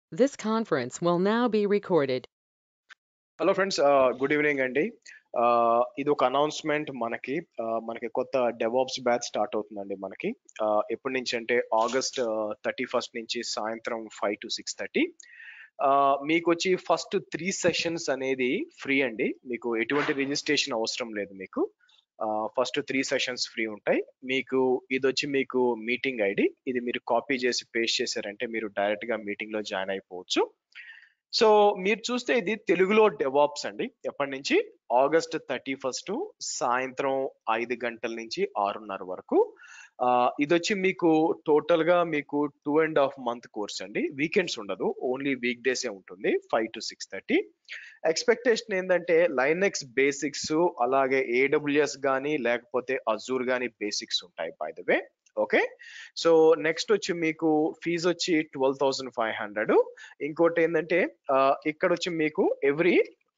This conference will now be recorded. Hello friends good evening అండి Uh, ఇది ఒక announcement మనకి uh, మనకి కొత్త డెవాప్స్ బ్యాచ్ స్టార్ట్ అవుతుందండి మనకి Uh, ఎప్పటి నుంచి అంటే ఆగస్ట్ థర్టీ ఫస్ట్ నుంచి సాయంత్రం ఫైవ్ టు సిక్స్ థర్టీ మీకు వచ్చి ఫస్ట్ త్రీ సెషన్స్ అనేది ఫ్రీ అండి మీకు ఎటువంటి రిజిస్ట్రేషన్ అవసరం లేదు మీకు ఫస్ట్ త్రీ సెషన్స్ ఫ్రీ ఉంటాయి మీకు ఇది వచ్చి మీకు మీటింగ్ ఐడి ఇది మీరు కాపీ చేసి పేస్ట్ చేశారంటే మీరు డైరెక్ట్ గా మీటింగ్ లో జాయిన్ అయిపోవచ్చు సో మీరు చూస్తే ఇది తెలుగులో డెవాప్స్ అండి ఎప్పటి నుంచి ఆగస్ట్ థర్టీ ఫస్ట్ సాయంత్రం ఐదు గంటల నుంచి ఆరున్నర వరకు ఆ, ఇది వచ్చి మీకు టోటల్ గా మీకు two and half month course అండి వీకెండ్స్ ఉండదు ఓన్లీ వీక్ డేస్ ఏ ఉంటుంది five to six thirty expectation ఏంటంటే లైనెక్స్ బేసిక్స్ అలాగే ఏడబ్ల్యూఎస్ కానీ లేకపోతే అజూర్ కానీ బేసిక్స్ ఉంటాయి by the way okay so next వచ్చి మీకు ఫీజు వచ్చి ట్వెల్వ్ థౌసండ్ ఫైవ్ హండ్రెడ్ ఇంకోటి ఏంటంటే ఆ, ఇక్కడ వచ్చి మీకు every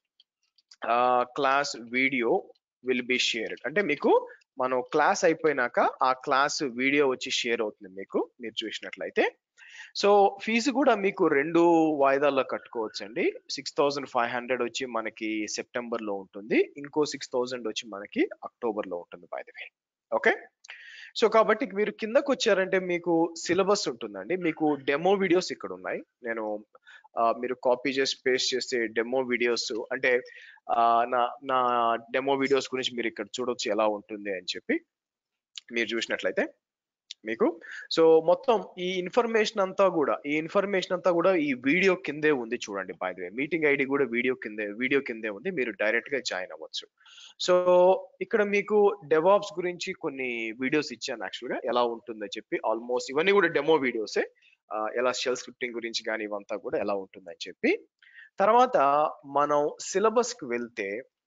class video will be shared అంటే మీకు మనం క్లాస్ అయిపోయినాక ఆ క్లాస్ వీడియో వచ్చి షేర్ అవుతుంది మీకు మీరు చూసినట్లయితే సో ఫీజు కూడా మీకు రెండు వాయిదాల్లో కట్టుకోవచ్చండి సిక్స్ థౌజండ్ ఫైవ్ హండ్రెడ్ వచ్చి మనకి సెప్టెంబర్ లో ఉంటుంది ఇంకో సిక్స్ థౌజండ్ వచ్చి మనకి అక్టోబర్ లో ఉంటుంది by the way okay so కాబట్టి మీరు కిందకు వచ్చారంటే మీకు సిలబస్ ఉంటుందండి మీకు డెమో వీడియోస్ ఇక్కడ ఉన్నాయి నేను ఆ, మీరు కాపీ చేసి పేస్ట్ చేస్తే డెమో వీడియోస్ అంటే ఆ, నా నా డెమో వీడియోస్ గురించి మీరు ఇక్కడ చూడొచ్చు ఎలా ఉంటుంది అని చెప్పి మీరు చూసినట్లయితే మీకు సో మొత్తం ఈ ఇన్ఫర్మేషన్ అంతా కూడా ఈ ఇన్ఫర్మేషన్ అంతా కూడా ఈ వీడియో కిందే ఉంది చూడండి by the way meeting ID కూడా వీడియో కిందే వీడియో కిందే ఉంది మీరు డైరెక్ట్ గా జాయిన్ అవ్వచ్చు సో ఇక్కడ మీకు డెవాప్స్ గురించి కొన్ని వీడియోస్ ఇచ్చాను యాక్చువల్ గా ఎలా ఉంటుందని చెప్పి ఆల్మోస్ట్ ఇవన్నీ కూడా డెమో వీడియోసే ఎలా షెల్ స్క్రిప్టింగ్ గురించి కానీ ఇవంతా కూడా ఎలా ఉంటుందని చెప్పి తర్వాత మనం సిలబస్ కి వెళ్తే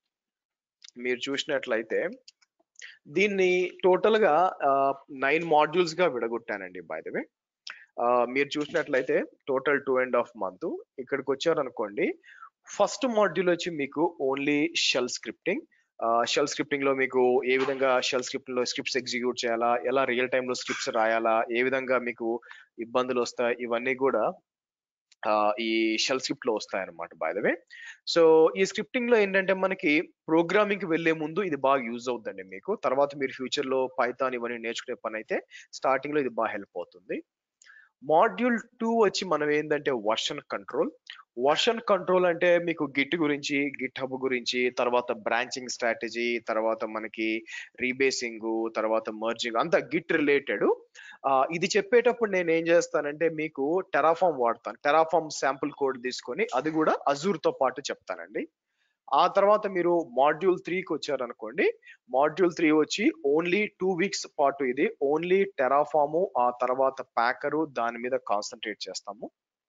మీరు చూసినట్లయితే దీన్ని టోటల్ గా నైన్ మాడ్యూల్స్ గా విడగొట్టానండి బై ద వే మీరు చూసినట్లయితే total two and half month ఇక్కడికి వచ్చారనుకోండి ఫస్ట్ మాడ్యూల్ వచ్చి మీకు only shell scripting shell scripting లో మీకు ఏ విధంగా షెల్ స్క్రిప్టింగ్ లో స్క్రిప్ట్స్ ఎగ్జిక్యూట్ చేయాలా ఎలా రియల్ టైమ్ లో స్క్రిప్ట్స్ రాయాలా ఏ విధంగా మీకు ఇబ్బందులు వస్తాయి ఇవన్నీ కూడా ఆ, ఈ షెల్ స్క్రిప్ట్ లో వస్తాయి అనమాట బై ద వే సో ఈ స్క్రిప్టింగ్ లో ఏంటంటే మనకి ప్రోగ్రామింగ్ కి వెళ్లే ముందు ఇది బాగా యూజ్ అవుతుందండి మీకు తర్వాత మీరు ఫ్యూచర్ లో పైథాన్ ఇవన్నీ నేర్చుకునే పని అయితే స్టార్టింగ్ లో ఇది బాగా హెల్ప్ అవుతుంది మాడ్యూల్ టూ వచ్చి మనం ఏంటంటే వర్షన్ కంట్రోల్ వర్షన్ కంట్రోల్ అంటే మీకు గిట్ గురించి గిట్ హబ్ గురించి తర్వాత బ్రాంచింగ్ స్ట్రాటజీ తర్వాత మనకి రీబేసింగ్ తర్వాత మర్జింగ్ అంతా గిట్ రిలేటెడ్ ఇది చెప్పేటప్పుడు నేను ఏం చేస్తానంటే మీకు టెరాఫామ్ వాడతాను టెరాఫామ్ శాంపుల్ కోడ్ తీసుకొని అది కూడా అజూర్ తో పాటు చెప్తానండి ఆ తర్వాత మీరు మాడ్యూల్ త్రీకి వచ్చారనుకోండి మాడ్యూల్ త్రీ వచ్చి ఓన్లీ టూ వీక్స్ పాటు ఇది ఓన్లీ టెరాఫాము ఆ తర్వాత ప్యాకరు దాని మీద కాన్సన్ట్రేట్ చేస్తాము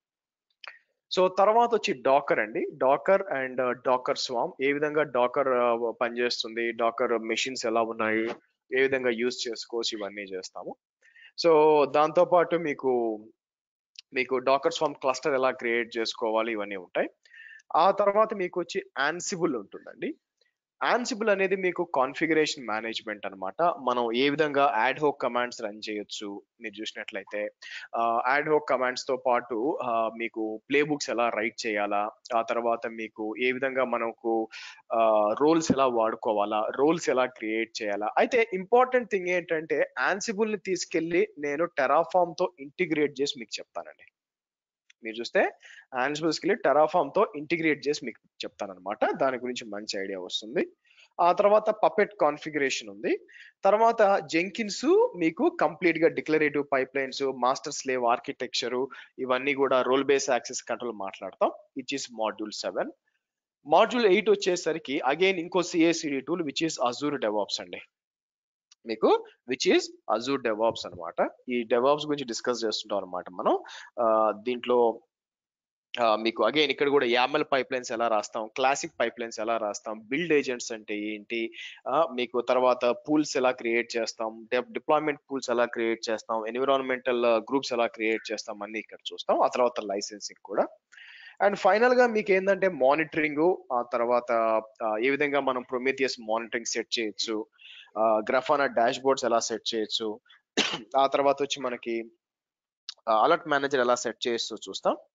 సో తర్వాత వచ్చి డాకర్ అండి డాకర్ అండ్ డాకర్ స్వామ్ ఏ విధంగా డాకర్ పనిచేస్తుంది డాకర్ మెషిన్స్ ఎలా ఉన్నాయి ఏ విధంగా యూజ్ చేసుకోవచ్చు ఇవన్నీ చేస్తాము సో దాంతో పాటు మీకు మీకు డాకర్ స్వామ్ క్లస్టర్ ఎలా క్రియేట్ చేసుకోవాలి ఇవన్నీ ఉంటాయి ఆ తర్వాత మీకు వచ్చి యాన్సిబుల్ ఉంటుందండి యాన్సిబుల్ అనేది మీకు కాన్ఫిగరేషన్ మేనేజ్మెంట్ అన్నమాట మనం ఏ విధంగా యాడ్ హోక్ కమాండ్స్ రన్ చేయొచ్చు మీరు చూసినట్లయితే యాడ్ హోక్ కమాండ్స్ తో పాటు ఆ, మీకు ప్లే బుక్స్ ఎలా రైట్ చేయాలా ఆ తర్వాత మీకు ఏ విధంగా మనకు రోల్స్ ఎలా వాడుకోవాలా రోల్స్ ఎలా క్రియేట్ చేయాలా అయితే ఇంపార్టెంట్ థింగ్ ఏంటంటే యాన్సిబుల్ ని తీసుకెళ్లి నేను టెరాఫామ్ తో ఇంటిగ్రేట్ చేసి మీకు చెప్తానండి మీరు చూస్తే యాన్సిబుల్స్ కి టెరాఫామ్ తో ఇంటిగ్రేట్ చేసి మీకు చెప్తానన్నమాట దాని గురించి మంచి ఐడియా వస్తుంది ఆ తర్వాత పపెట్ కాన్ఫిగరేషన్ ఉంది తర్వాత జెంకిన్స్ మీకు కంప్లీట్ గా declarative pipelines master slave architecture ఇవన్నీ కూడా రోల్ బేస్ యాక్సెస్ కంట్రోల్ మాట్లాడతాం which is module seven module eight వచ్చేసరికి అగైన్ ఇంకో CICD tool which is Azure DevOps అండి మీకు విచ్ ఈస్ అజూర్ డెవాప్స్ అన్నమాట ఈ డెవాప్స్ గురించి డిస్కస్ చేస్తుంటాం అనమాట మనం ఆ, దీంట్లో ఆ, మీకు అగైన్ ఇక్కడ కూడా యామల్ పైప్ లైన్స్ ఎలా రాస్తాం క్లాసిక్ పైప్ లైన్స్ ఎలా రాస్తాం బిల్డ్ ఏజెంట్స్ అంటే ఏంటి ఆ, మీకు తర్వాత పూల్స్ ఎలా క్రియేట్ చేస్తాం డిప్లాయ్మెంట్ పూల్స్ ఎలా క్రియేట్ చేస్తాం ఎన్విరాన్మెంటల్ గ్రూప్స్ ఎలా క్రియేట్ చేస్తాం అన్ని ఇక్కడ చూస్తాం ఆ తర్వాత లైసెన్సింగ్ కూడా అండ్ ఫైనల్ గా మీకు ఏంటంటే మానిటరింగ్ ఆ తర్వాత ఆ, ఏ విధంగా మనం ప్రొమేథియస్ మానిటరింగ్ సెట్ చేయొచ్చు గ్రఫానా డాష్ బోర్డ్స్ ఎలా సెట్ చేయొచ్చు ఆ తర్వాత వచ్చి మనకి అలర్ట్ మేనేజర్ ఎలా సెట్ చేయొచ్చు చూస్తాం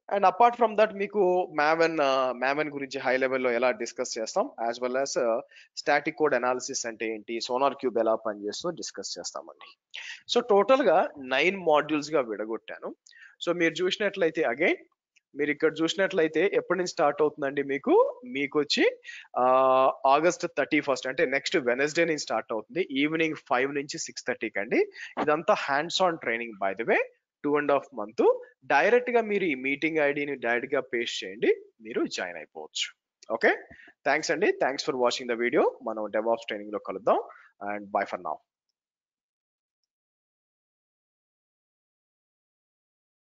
అండ్ అపార్ట్ ఫ్రమ్ దట్ మీకు మ్యావెన్ మ్యావెన్ గురించి హై లెవెల్లో ఎలా డిస్కస్ చేస్తాం as well as static code analysis అంటే ఏంటి సోనార్ క్యూబ్ ఎలా పనిచేస్తుందో డిస్కస్ చేస్తామండి సో టోటల్ గా నైన్ మాడ్యూల్స్ గా విడగొట్టాను సో మీరు చూసినట్లయితే అగైన్ మీరు ఇక్కడ చూసినట్లయితే ఎప్పటి నుంచి స్టార్ట్ అవుతుందండి మీకు మీకు వచ్చి ఆగస్ట్ థర్టీ ఫస్ట్ అంటే నెక్స్ట్ వెనస్డే నుంచి స్టార్ట్ అవుతుంది ఈవినింగ్ ఫైవ్ నుంచి సిక్స్ థర్టీకి అండి ఇదంతా hands on training by the way two and half month direct గా మీరు ఈ మీటింగ్ ఐడిని డైరెక్ట్ గా పేస్ట్ చేయండి మీరు జాయిన్ అయిపోవచ్చు ఓకే థ్యాంక్స్ అండి thanks for watching the video మనం డెవాప్స్ ట్రైనింగ్ లో కలుద్దాం అండ్ బై ఫర్ నౌ